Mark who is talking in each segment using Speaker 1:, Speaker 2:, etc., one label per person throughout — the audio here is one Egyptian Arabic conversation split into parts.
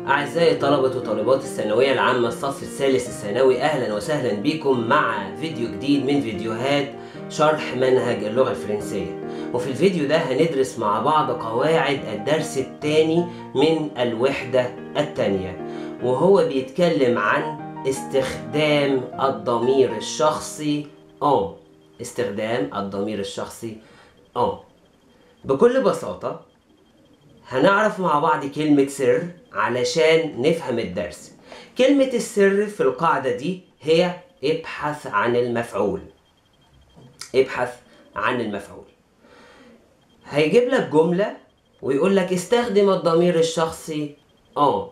Speaker 1: أعزائي طلبة وطالبات الثانوية العامة الصف الثالث الثانوي أهلا وسهلا بكم مع فيديو جديد من فيديوهات شرح منهج اللغة الفرنسية وفي الفيديو ده هندرس مع بعض قواعد الدرس الثاني من الوحدة الثانية وهو بيتكلم عن استخدام الضمير الشخصي en استخدام الضمير الشخصي en بكل بساطة هنعرف مع بعض كلمة سر علشان نفهم الدرس كلمة السر في القاعدة دي هي ابحث عن المفعول ابحث عن المفعول هيجيب لك جملة ويقول لك استخدم الضمير الشخصي en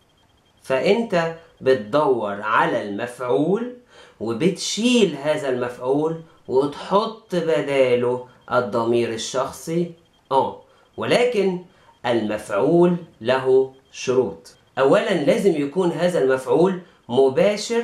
Speaker 1: فانت بتدور على المفعول وبتشيل هذا المفعول وتحط بداله الضمير الشخصي en ولكن المفعول له شروط اولا لازم يكون هذا المفعول مباشر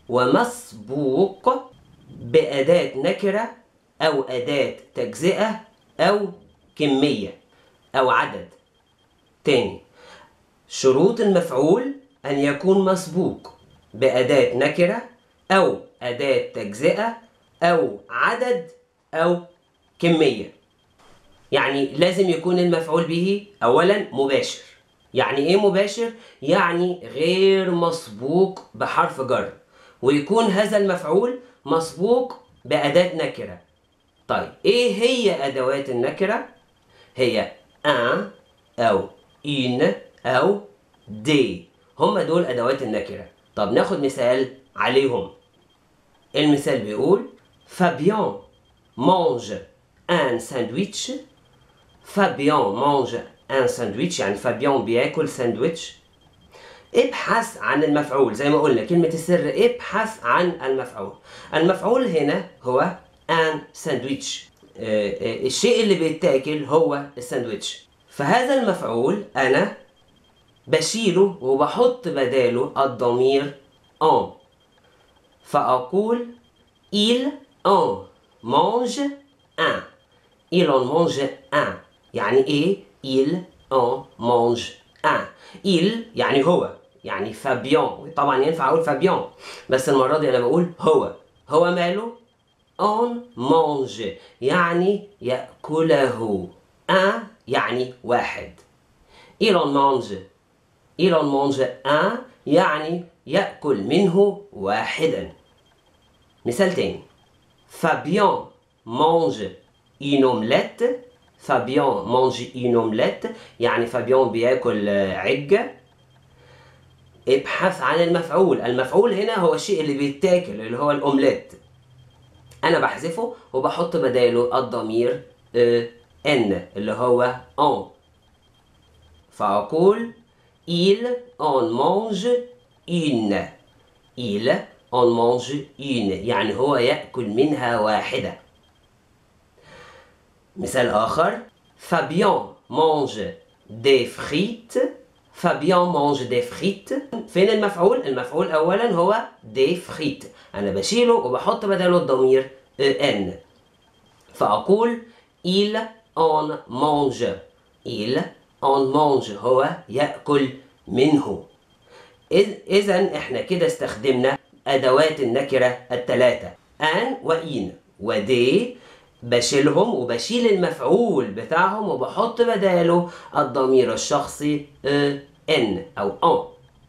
Speaker 1: ومسبوق باداه نكره او اداه تجزئه او كميه او عدد تاني شروط المفعول ان يكون مسبوق باداه نكره او اداه تجزئه او عدد او كميه يعني لازم يكون المفعول به اولا مباشر يعني ايه مباشر يعني غير مسبوق بحرف جر ويكون هذا المفعول مسبوق باداه نكره طيب ايه هي ادوات النكره هي ان او ان او دي هم دول ادوات النكره طب ناخد مثال عليهم المثال بيقول فابيان مانج ان ساندويتش فابيان مانج ان ساندويتش يعني فابيان بياكل ساندويتش ابحث عن المفعول زي ما قلنا كلمة السر ابحث عن المفعول المفعول هنا هو ان ساندويتش الشيء اللي بيتاكل هو الساندويتش فهذا المفعول انا بشيله وبحط بداله الضمير en فأقول il en mange un il en mange un يعني ايه il en mange un il يعني هو يعني فابيان طبعا ينفع اقول فابيان بس المره دي انا بقول هو هو ماله en mange يعني ياكله un يعني واحد il en mange il en mange un يعني ياكل منه واحدا مثال تاني فابيان mange une omelette فابيان مانج une omelette يعني فابيان بياكل عجة ابحث عن المفعول المفعول هنا هو الشيء اللي بيتاكل اللي هو الأومليت أنا بحذفه وبحط بداله الضمير ان اللي هو en فأقول il en mange une il en mange une يعني هو يأكل منها واحدة مثال آخر فابيان mange des frites فابيان mange des frites فين المفعول؟ المفعول أولا هو des frites أنا بشيله وبحط بداله الضمير en فأقول il en mange il en mange هو يأكل منه إذا إحنا كده استخدمنا أدوات النكرة الثلاثة أن وإن ودي بشيلهم وبشيل المفعول بتاعهم وبحط بداله الضمير الشخصي ان او ان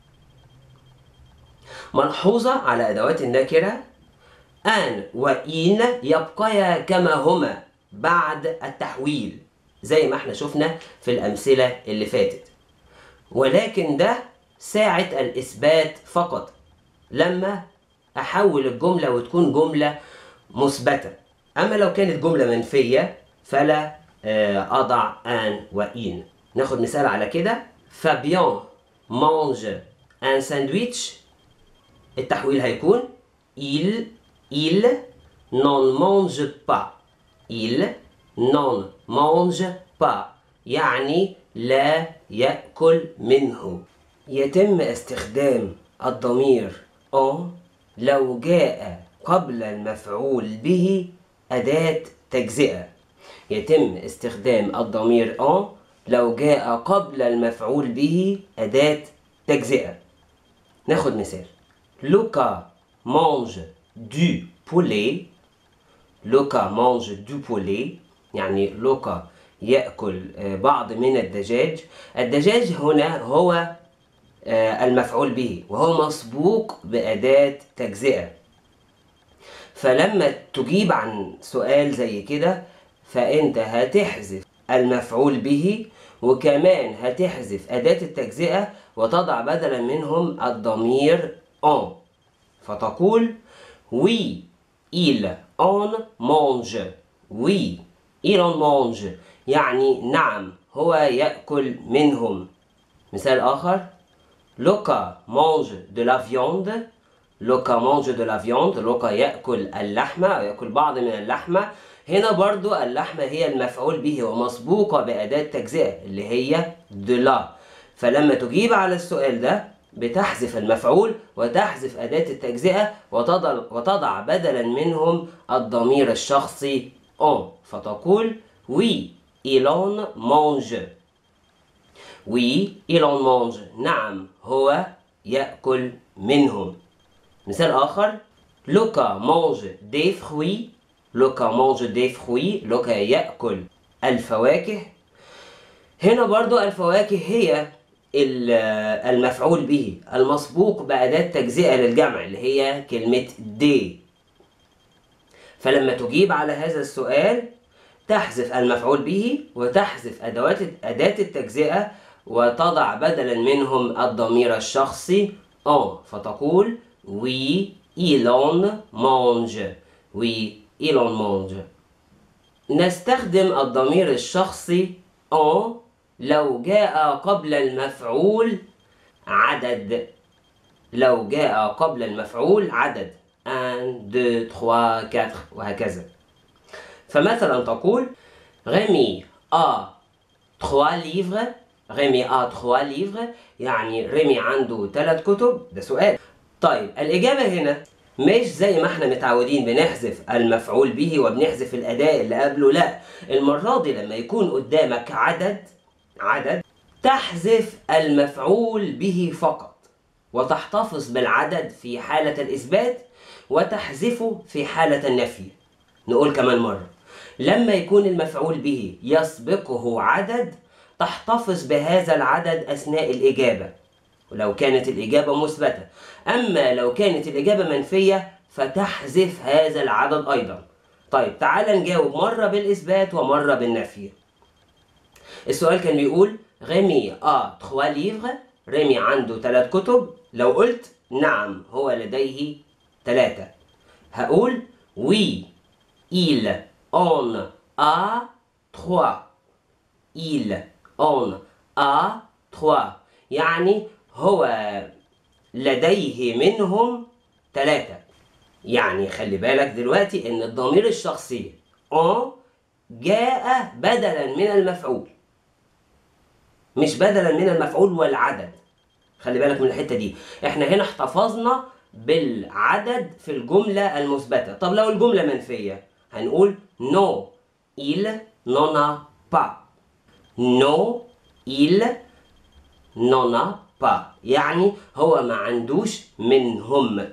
Speaker 1: ملحوظة على أدوات النكرة أن وإن يبقيا كما هما بعد التحويل زي ما احنا شفنا في الأمثلة اللي فاتت ولكن ده ساعة الإثبات فقط لما أحول الجملة وتكون جملة مثبتة أما لو كانت جملة منفية فلا أضع أن وإن ناخد مثال على كده فابيان مانج ان ساندويتش التحويل هيكون il il n'en mange pas il n'en mange pas يعني لا يأكل منه يتم استخدام الضمير en لو جاء قبل المفعول به أداة تجزئة يتم استخدام الضمير en لو جاء قبل المفعول به أداة تجزئة ناخد مثال لوكا mange du poulet لوكا mange du poulet يعني لوكا يأكل آه، بعض من الدجاج الدجاج هنا هو آه، المفعول به وهو مسبوق بأداة تجزئة فلما تجيب عن سؤال زي كده فأنت هتحذف المفعول به وكمان هتحذف أداة التجزئة وتضع بدلا منهم الضمير en فتقول oui il en mange oui il en mange يعني نعم هو يأكل منهم مثال آخر لوكا mange de la viande لوكا mange de la viande لوكا يأكل اللحمة أو يأكل بعض من اللحمة هنا برضو اللحمة هي المفعول به ومسبوقة بأداة تجزئة اللي هي de la فلما تجيب على السؤال ده بتحذف المفعول وتحذف أداة التجزئة وتضع, وتضع بدلا منهم الضمير الشخصي en فتقول oui il en mange oui il en mange نعم هو يأكل منهم مثال آخر لوكا mange des fruits لوكا mange des fruits لوكا يأكل الفواكه هنا برضو الفواكه هي المفعول به المسبوق بأداة تجزئة للجمع اللي هي كلمة دي فلما تجيب على هذا السؤال تحذف المفعول به وتحذف أدوات أداة التجزئة وتضع بدلا منهم الضمير الشخصي en فتقول oui il en mange oui il en mange نستخدم الضمير الشخصي en لو جاء قبل المفعول عدد لو جاء قبل المفعول عدد 1 2 3 4 وهكذا فمثلا تقول ريمي a 3 livres ريمي a 3 livres يعني ريمي عنده 3 كتب ده سؤال طيب الإجابة هنا مش زي ما احنا متعودين بنحذف المفعول به وبنحذف الأداة اللي قبله لا المرة دي لما يكون قدامك عدد عدد تحذف المفعول به فقط وتحتفظ بالعدد في حالة الإثبات وتحذفه في حالة النفي نقول كمان مرة لما يكون المفعول به يسبقه عدد تحتفظ بهذا العدد أثناء الإجابة ولو كانت الإجابة مثبتة أما لو كانت الإجابة منفية فتحذف هذا العدد أيضا طيب تعال نجاوب مرة بالإثبات ومرة بالنفي السؤال كان بيقول ريمي ا 3 ليفر ريمي عنده ثلاث كتب لو قلت نعم هو لديه ثلاثة هقول وي il en a trois il en a trois يعني هو لديه منهم ثلاثة يعني خلي بالك دلوقتي ان الضمير الشخصي en جاء بدلا من المفعول مش بدلا من المفعول والعدد خلي بالك من الحته دي احنا هنا احتفظنا بالعدد في الجمله المثبته طب لو الجمله منفيه هنقول نو il n'en a pas no il n'en a pas يعني هو ما عندوش منهم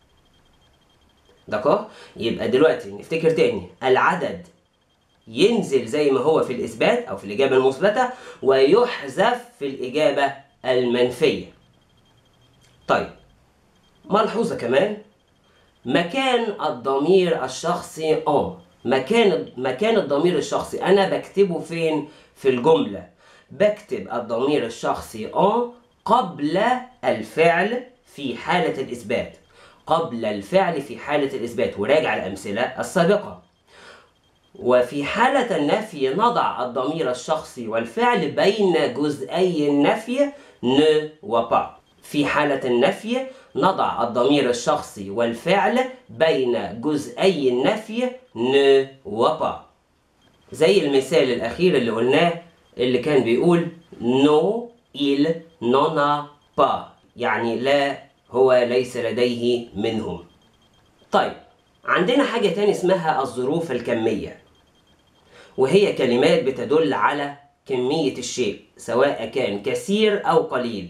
Speaker 1: دكو يبقى دلوقتي نفتكر تاني العدد ينزل زي ما هو في الإثبات أو في الإجابة المثبتة ويحذف في الإجابة المنفية طيب ملحوظة كمان مكان الضمير الشخصي ان مكان مكان الضمير الشخصي أنا بكتبه فين في الجملة بكتب الضمير الشخصي ان قبل الفعل في حالة الإثبات قبل الفعل في حالة الإثبات وراجع الأمثلة السابقة وفي حالة النفي نضع الضمير الشخصي والفعل بين جزئي النفي ن وبا في حالة النفي نضع الضمير الشخصي والفعل بين جزئي النفي ن وبا زي المثال الأخير اللي قلناه اللي كان بيقول نو il n'en a pas يعني لا هو ليس لديه منهم طيب عندنا حاجة تاني اسمها الظروف الكمية وهي كلمات بتدل على كمية الشيء سواء كان كثير أو قليل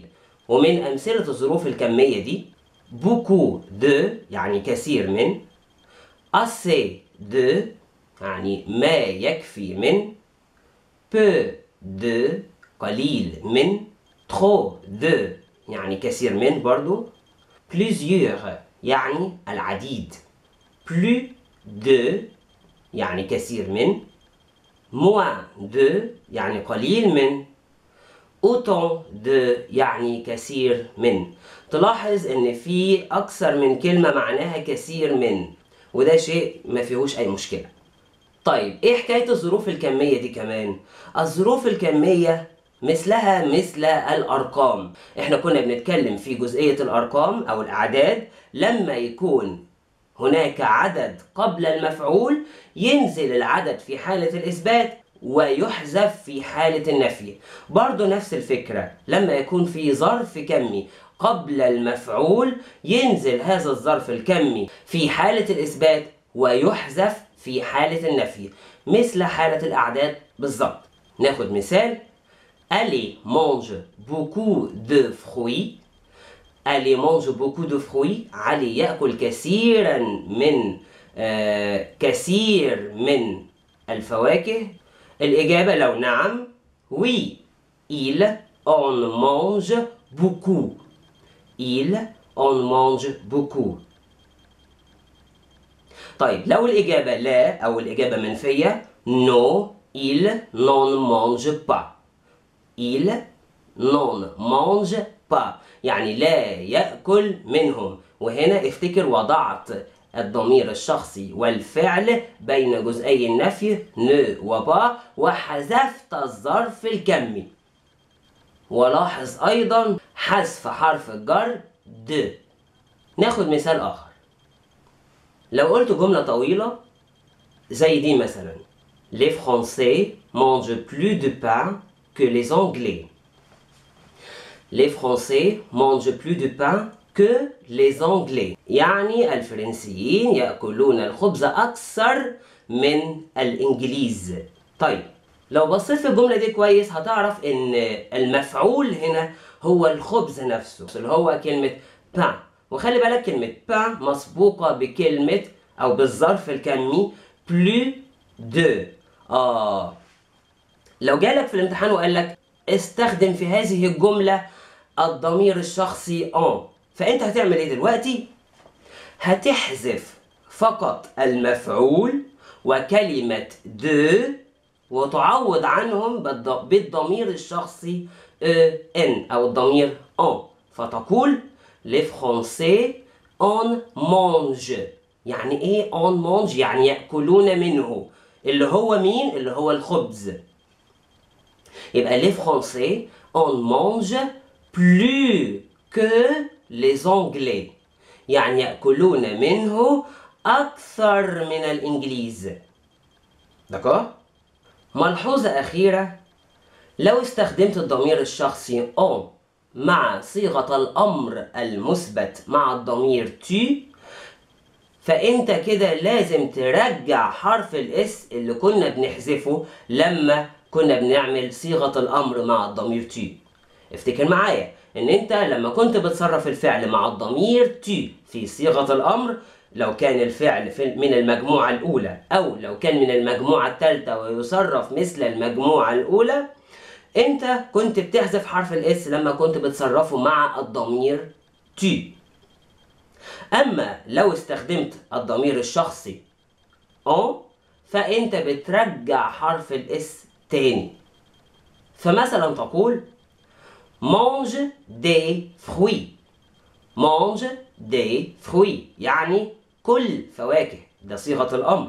Speaker 1: ومن أمثلة الظروف الكمية دي beaucoup de يعني كثير من assez de يعني ما يكفي من peu de قليل من trop de يعني كثير من برضو plusieurs يعني العديد plus de يعني كثير من moins de يعني قليل من autant de يعني كثير من تلاحظ ان في اكثر من كلمة معناها كثير من وده شيء ما فيهوش اي مشكلة طيب ايه حكاية الظروف الكمية دي كمان الظروف الكمية مثلها مثل الارقام احنا كنا بنتكلم في جزئية الارقام او الاعداد لما يكون هناك عدد قبل المفعول ينزل العدد في حالة الإثبات ويحذف في حالة النفي برضو نفس الفكرة لما يكون في ظرف كمي قبل المفعول ينزل هذا الظرف الكمي في حالة الإثبات ويحذف في حالة النفي مثل حالة الأعداد بالضبط ناخد مثال Allez mange beaucoup de fruits Allez mange beaucoup de fruits علي يأكل كثيرا من آه كثير من الفواكه الإجابة لو نعم oui il en mange beaucoup il en mange beaucoup طيب لو الإجابة لا أو الإجابة منفية no il n'en mange pas il n'en mange pas يعني لا يأكل منهم وهنا افتكر وضعت الضمير الشخصي والفعل بين جزئي النفي ن وبا وحذفت الظرف الكمي ولاحظ أيضا حذف حرف الجر د ناخد مثال آخر لو قلت جملة طويلة زي دي مثلا Les Français mangent plus de pain que les Anglais. Les Français mangent plus de pain que les Anglais. يعني الفرنسيين يأكلون الخبز أكثر من الإنجليز. طيب لو بصيت في الجملة دي كويس هتعرف إن المفعول هنا هو الخبز نفسه اللي هو كلمة pain. وخلي بالك كلمة pain مسبوقة بكلمة أو بالظرف الكمي plus de. آه لو جالك في الامتحان وقال لك استخدم في هذه الجملة الضمير الشخصي ان فانت هتعمل ايه دلوقتي هتحذف فقط المفعول وكلمة دو وتعوض عنهم بالضمير الشخصي ان او الضمير ان فتقول les français en mangent يعني ايه en mange يعني يأكلون منه اللي هو مين اللي هو الخبز يبقى les Français en mangent plus que les Anglais يعني يأكلون منه أكثر من الإنجليز دكار؟ ملحوظة أخيرة لو استخدمت الضمير الشخصي en مع صيغة الأمر المثبت مع الضمير tu فأنت كده لازم ترجع حرف الاس اللي كنا بنحذفه لما كنا بنعمل صيغة الأمر مع الضمير تي افتكر معايا ان انت لما كنت بتصرف الفعل مع الضمير تي في صيغة الأمر لو كان الفعل في من المجموعة الأولى أو لو كان من المجموعة الثالثة ويصرف مثل المجموعة الأولى انت كنت بتحذف حرف الاس لما كنت بتصرفه مع الضمير تي أما لو استخدمت الضمير الشخصي أو فأنت بترجع حرف الاس تاني فمثلا تقول mange des fruits mange des fruits يعني كل فواكه ده صيغة الأمر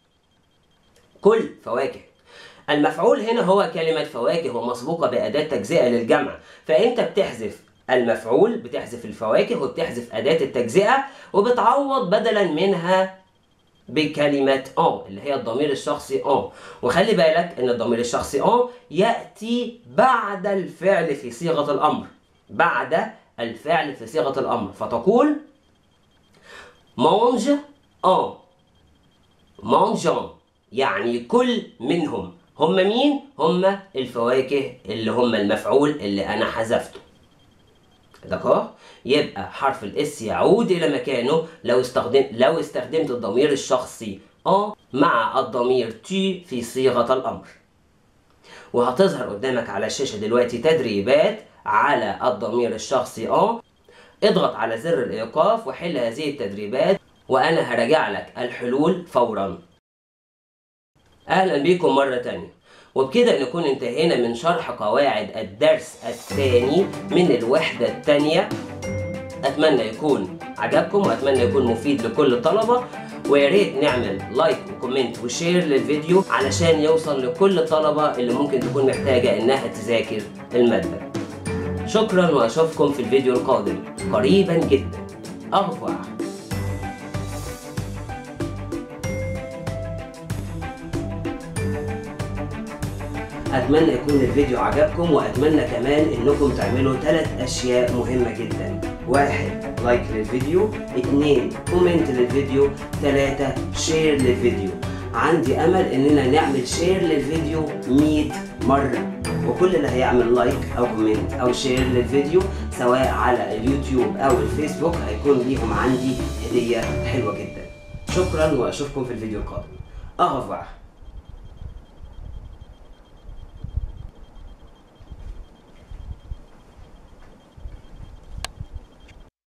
Speaker 1: كل فواكه المفعول هنا هو كلمة فواكه ومسبوقة بأداة تجزئة للجمع فأنت بتحذف المفعول بتحذف الفواكه وبتحذف أداة التجزئة وبتعوض بدلا منها بكلمة ان اللي هي الضمير الشخصي ان وخلي بالك ان الضمير الشخصي ان يأتي بعد الفعل في صيغة الأمر بعد الفعل في صيغة الأمر فتقول mange en mangeant يعني كل منهم هم مين؟ هم الفواكه اللي هم المفعول اللي أنا حذفته دكار يبقى حرف الاس يعود الى مكانه لو استخدم لو استخدمت الضمير الشخصي ان مع الضمير تي في صيغه الامر وهتظهر قدامك على الشاشه دلوقتي تدريبات على الضمير الشخصي ان اضغط على زر الايقاف وحل هذه التدريبات وانا هراجع لك الحلول فورا اهلا بيكم مره تانية وبكده نكون انتهينا من شرح قواعد الدرس الثاني من الوحدة الثانية أتمنى يكون عجبكم وأتمنى يكون مفيد لكل الطلبة ويا ريت نعمل لايك وكومنت وشير للفيديو علشان يوصل لكل الطلبة اللي ممكن تكون محتاجة إنها تذاكر المادة شكرا وأشوفكم في الفيديو القادم قريبا جدا أغفر اتمنى يكون الفيديو عجبكم واتمنى كمان انكم تعملوا ثلاث اشياء مهمه جدا واحد لايك للفيديو اتنين كومنت للفيديو ثلاثة شير للفيديو عندي امل اننا نعمل شير للفيديو 100 مرة وكل اللي هيعمل لايك او كومنت او شير للفيديو سواء على اليوتيوب او الفيسبوك هيكون ليهم عندي هدية حلوة جدا شكرا واشوفكم في الفيديو القادم اغفر